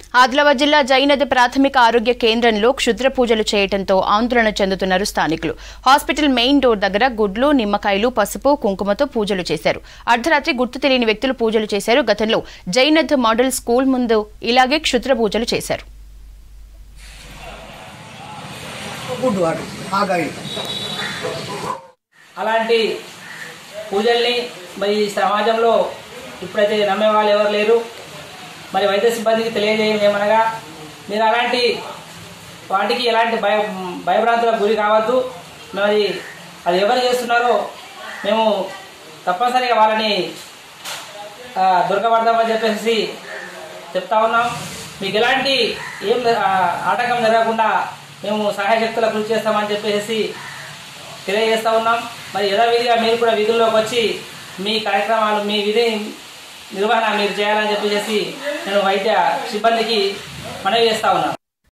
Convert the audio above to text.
ఆదిలాబాద్ జిల్లా జైనద్ ప్రాథమిక ఆరోగ్య కేంద్రంలో క్షుద్ర పూజలు చేయడంతో ఆందోళన చెందుతున్నారు స్థానికులు హాస్పిటల్ మెయిన్ డోర్ దగ్గర గుడ్లు నిమ్మకాయలు పసుపు కుంకుమతో పూజలు చేశారు అర్ధరాత్రి గుర్తు తెలియని వ్యక్తులు పూజలు చేశారు గతంలో జైనద్ మోడల్ స్కూల్ ముందు ఇలాగే క్షుద్ర పూజలు చేశారు గుడ్డు అటు ఆగాయి అలాంటి పూజల్ని మరి ఈ సమాజంలో ఇప్పుడైతే నమ్మే వాళ్ళు ఎవరు లేరు మరి వైద్య సిబ్బందికి తెలియజేయండి ఏమనగా మీరు అలాంటి వాటికి ఎలాంటి భయ భయభ్రాంతులకు గురి కావద్దు మరి అది ఎవరు చేస్తున్నారో మేము తప్పనిసరిగా వాళ్ళని ఆ, దొరకబడదామని చెప్పేసి చెప్తా ఉన్నాం మీకు ఎలాంటి ఏం ఆ, ఆటంకం జరగకుండా మేము సహాయ శక్తుల కృషి చేస్తామని చెప్పేసి తెలియజేస్తా ఉన్నాం మరి యథావిధిగా మీరు కూడా విధుల్లోకి వచ్చి మీ కార్యక్రమాలు మీ విధి నిర్వహణ మీరు చేయాలని చెప్పేసి నేను వైద్య సిబ్బందికి మనవి చేస్తా ఉన్నాను